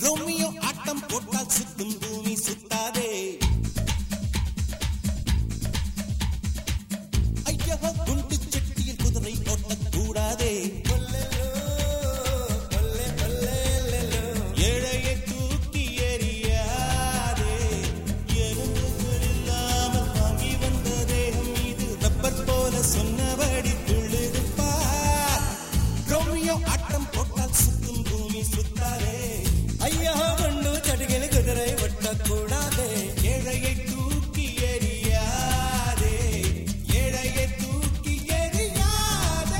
Romeo ஆட்டம் போட்டால் சுத்தும் பூமி சுத்தாதே ஐயோ குண்டு சட்டியில் குதிரை ஓட்டக்கூடாதே ஏழையை தூக்கி எறியாதே எறும்புகள் இல்லாமல் வாங்கி வந்த தேகம் இது ரப்பர் போல சொன்னபடி துள்ளிருப்பார் ரோமியோ ஆட்டம் போட்டால் சுத்தும் பூமி சுத்தாரே ஐயா கண்டு சடுகில் குதிரை ஒட்டக்கூடாதே ஏழையை தூக்கி எறியாதே ஏழையை தூக்கி எறியாதே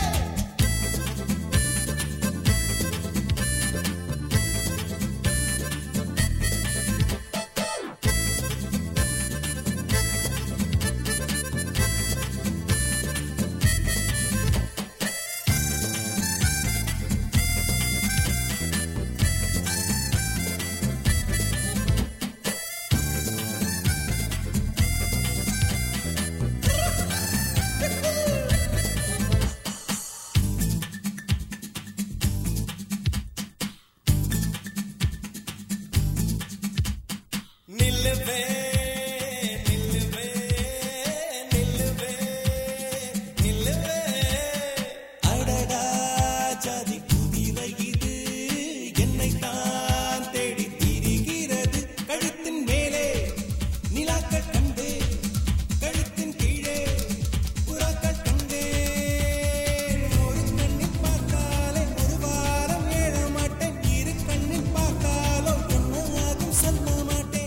நில்லுவே நில்லுவே நில்லுவே நில்லுவே அடடா ஜாதி குதிரை இது என்னை தான் தேடி திரிகிறது கழுத்தின் மேலே நிலாக்கள் கண்டே கழுத்தின் கீழே புறாக்கள் கண்டேன் ஒரு கண்ணில் பார்த்தாலே ஒரு வாரம் ஏழ மாட்டேன் இரு கண்ணில் பார்த்தாலோ என்னவாகும் சொல்ல மாட்டேன்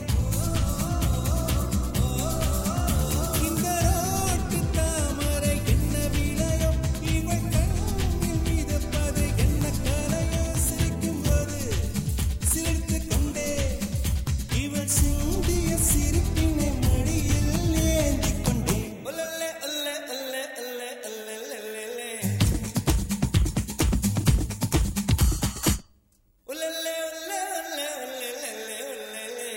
இந்த ரோட்டு தாமரை என்ன விலையோ இவள் கண்ணில் மிதப்பது என்ன கலையோ சிரிக்கும் போது சிரித்து கொண்டே இவள் சிந்திய சிரிப்பினை மடியில் ஏந்திக் கொண்டே ஒல்லல்லே ஒல்லே ஒல்லே ஒல்லே ஒல்லே ஒல்லே ஒல்லல்லே ஒல்லே ஒல்லே ஒல்லே ஒல்லே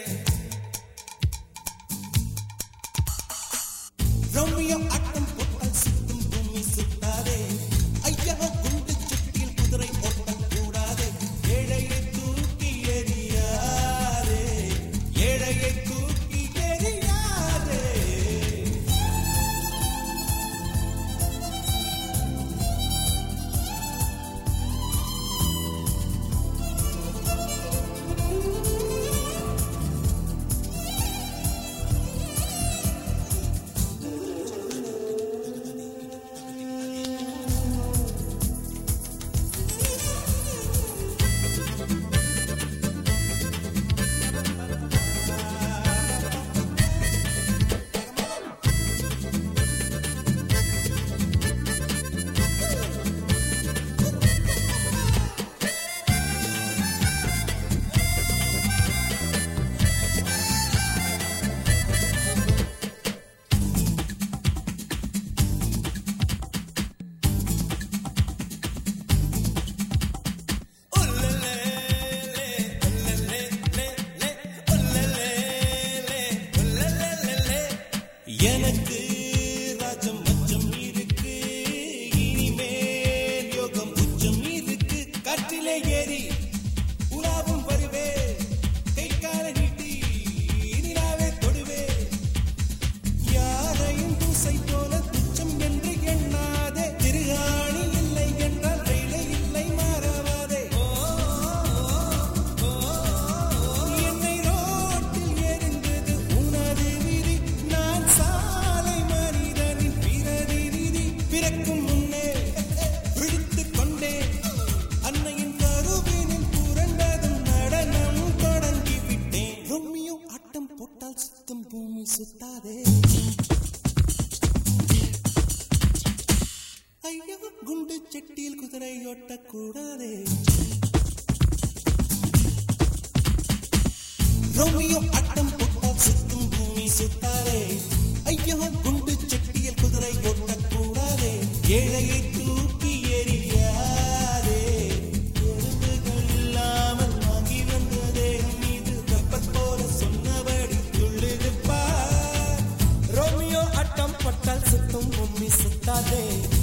ரோமியோ ஆட்டம் போட்டால் சுத்தும் பூமி சுத்தாதே ஐயா குண்டு சுட்டியில் குதிரை ஓட்டம் கூடாதே ஏழையை தூக்கி எறியாதே ஏழையை தூக்கி எறியாதே எனக்கு ராஜம் மச்சம் இருக்கு இனிமேல் யோகம் உச்சம் இருக்கு காற்றிலே ஏறி உலாவும் வருவே கை கால நீட்டி நிலாவே தொடுவே யாரையும் பூசை போல துச்சம் என்று எண்ணாதே திருகாணி இல்லை என்றால் வேலை இல்லை மாறாவாதே என்னை ரோட்டில் எரிந்தது உனது விதி நான் சாலை மனிதனின் பிரதிநிதி பிறக்கும் முன்னே விழித்துக் கொண்டே அன்னையின் கருவினில் புரண்டதும் நடனம் தொடங்கி விட்டேன் ரொம்மியோ ஆட்டம் போட்டால் சுத்தம் பூமி சுத்தாதே ஐயோ குண்டு செட்டியில் குதிரை ஓட்டக்கூடாதே ரோமியோ ஆட்டம் போட்டால் சுத்தும் பூமி சுத்தாரே ஐயோ குண்டு சட்டியில் குதிரை ஓட்டக்கூடாதே ஏழையை தூக்கி எறியாதே எறும்புகள் இல்லாமல் வாங்கி வந்த தேகம் மீது வெப்பத் போல சொன்னபடி துள்ளிருப்பார் ரோமியோ அட்டம் பட்டால் சுத்தும் பொம்மி சுத்தாதே